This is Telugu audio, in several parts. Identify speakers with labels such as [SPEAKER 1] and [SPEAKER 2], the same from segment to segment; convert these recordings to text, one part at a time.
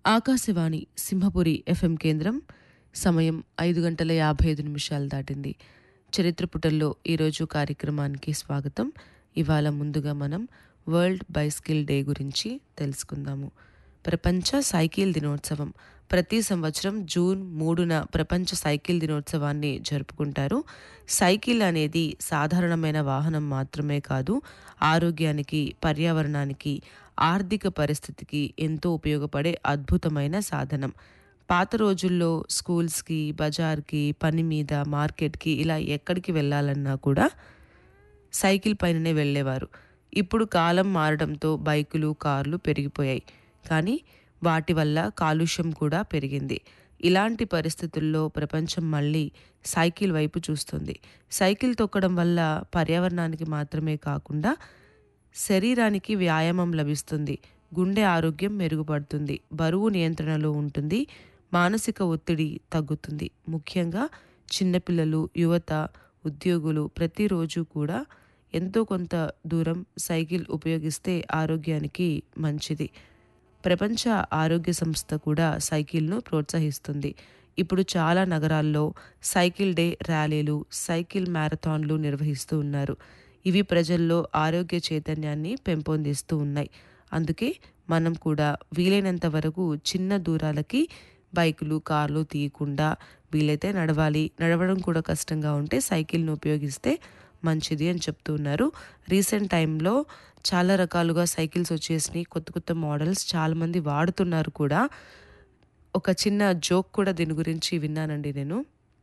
[SPEAKER 1] ఆకాశవాణి సింహపురి ఎఫ్ఎం కేంద్రం సమయం ఐదు గంటల యాభై ఐదు నిమిషాలు దాటింది చరిత్ర పుటల్లో ఈరోజు కార్యక్రమానికి స్వాగతం ఇవాళ ముందుగా మనం వరల్డ్ బైస్కిల్ డే గురించి తెలుసుకుందాము ప్రపంచ సైకిల్ దినోత్సవం ప్రతి సంవత్సరం జూన్ మూడున ప్రపంచ సైకిల్ దినోత్సవాన్ని జరుపుకుంటారు సైకిల్ అనేది సాధారణమైన వాహనం మాత్రమే కాదు ఆరోగ్యానికి పర్యావరణానికి ఆర్థిక పరిస్థితికి ఎంతో ఉపయోగపడే అద్భుతమైన సాధనం పాత రోజుల్లో స్కూల్స్కి బజార్కి పని మీద మార్కెట్కి ఇలా ఎక్కడికి వెళ్ళాలన్నా కూడా సైకిల్ పైననే వెళ్ళేవారు ఇప్పుడు కాలం మారడంతో బైకులు కార్లు పెరిగిపోయాయి కానీ వాటి వల్ల కాలుష్యం కూడా పెరిగింది ఇలాంటి పరిస్థితుల్లో ప్రపంచం మళ్ళీ సైకిల్ వైపు చూస్తుంది సైకిల్ తొక్కడం వల్ల పర్యావరణానికి మాత్రమే కాకుండా శరీరానికి వ్యాయామం లభిస్తుంది గుండె ఆరోగ్యం మెరుగుపడుతుంది బరువు నియంత్రణలో ఉంటుంది మానసిక ఒత్తిడి తగ్గుతుంది ముఖ్యంగా చిన్నపిల్లలు యువత ఉద్యోగులు ప్రతిరోజు కూడా ఎంతో కొంత దూరం సైకిల్ ఉపయోగిస్తే ఆరోగ్యానికి మంచిది ప్రపంచ ఆరోగ్య సంస్థ కూడా సైకిల్ను ప్రోత్సహిస్తుంది ఇప్పుడు చాలా నగరాల్లో సైకిల్ డే ర్యాలీలు సైకిల్ మ్యారథాన్లు నిర్వహిస్తూ ఉన్నారు ఇవి ప్రజల్లో ఆరోగ్య చైతన్యాన్ని పెంపొందిస్తూ ఉన్నాయి అందుకే మనం కూడా వీలైనంత వరకు చిన్న దూరాలకి బైకులు కార్లు తీయకుండా వీలైతే నడవాలి నడవడం కూడా కష్టంగా ఉంటే సైకిల్ను ఉపయోగిస్తే మంచిది అని చెప్తూ ఉన్నారు రీసెంట్ టైంలో చాలా రకాలుగా సైకిల్స్ వచ్చేసినాయి కొత్త కొత్త మోడల్స్ చాలామంది వాడుతున్నారు కూడా ఒక చిన్న జోక్ కూడా దీని గురించి విన్నానండి నేను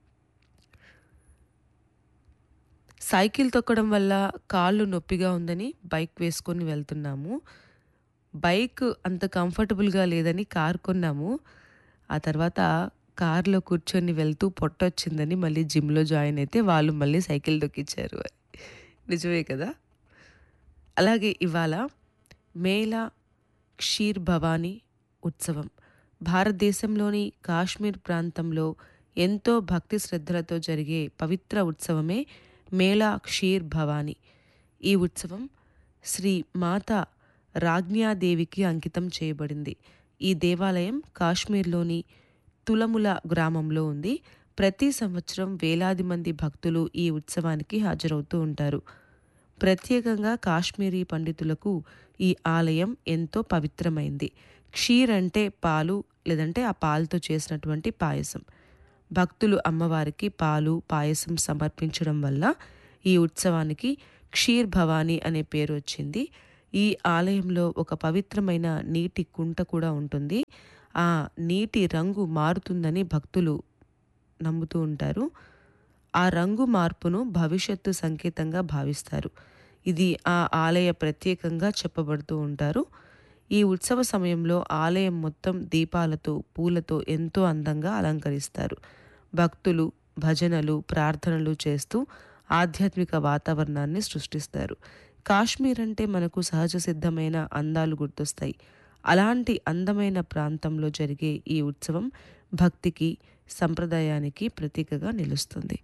[SPEAKER 1] సైకిల్ తొక్కడం వల్ల కాళ్ళు నొప్పిగా ఉందని బైక్ వేసుకొని వెళ్తున్నాము బైక్ అంత కంఫర్టబుల్గా లేదని కార్ కొన్నాము ఆ తర్వాత కార్లో కూర్చొని వెళ్తూ పొట్టొచ్చిందని మళ్ళీ జిమ్లో జాయిన్ అయితే వాళ్ళు మళ్ళీ సైకిల్ దొక్కిచ్చారు నిజమే కదా అలాగే ఇవాళ మేళా క్షీర్ భవానీ ఉత్సవం భారతదేశంలోని కాశ్మీర్ ప్రాంతంలో ఎంతో భక్తి శ్రద్ధలతో జరిగే పవిత్ర ఉత్సవమే మేళా క్షీర్ భవానీ ఈ ఉత్సవం శ్రీ మాత రాజ్ఞాదేవికి అంకితం చేయబడింది ఈ దేవాలయం కాశ్మీర్లోని తులముల గ్రామంలో ఉంది ప్రతి సంవత్సరం వేలాది మంది భక్తులు ఈ ఉత్సవానికి హాజరవుతూ ఉంటారు ప్రత్యేకంగా కాశ్మీరీ పండితులకు ఈ ఆలయం ఎంతో పవిత్రమైంది క్షీర్ అంటే పాలు లేదంటే ఆ పాలతో చేసినటువంటి పాయసం భక్తులు అమ్మవారికి పాలు పాయసం సమర్పించడం వల్ల ఈ ఉత్సవానికి క్షీర్ భవానీ అనే పేరు వచ్చింది ఈ ఆలయంలో ఒక పవిత్రమైన నీటి కుంట కూడా ఉంటుంది ఆ నీటి రంగు మారుతుందని భక్తులు నమ్ముతూ ఉంటారు ఆ రంగు మార్పును భవిష్యత్తు సంకేతంగా భావిస్తారు ఇది ఆ ఆలయ ప్రత్యేకంగా చెప్పబడుతూ ఉంటారు ఈ ఉత్సవ సమయంలో ఆలయం మొత్తం దీపాలతో పూలతో ఎంతో అందంగా అలంకరిస్తారు భక్తులు భజనలు ప్రార్థనలు చేస్తూ ఆధ్యాత్మిక వాతావరణాన్ని సృష్టిస్తారు కాశ్మీర్ అంటే మనకు సహజ సిద్ధమైన అందాలు గుర్తొస్తాయి అలాంటి అందమైన ప్రాంతంలో జరిగే ఈ ఉత్సవం భక్తికి సంప్రదాయానికి ప్రతీకగా నిలుస్తుంది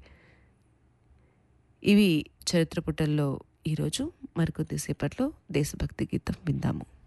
[SPEAKER 1] ఇవి చరిత్ర పుటల్లో ఈరోజు మరికొద్దిసేపట్లో దేశభక్తి గీతం విందాము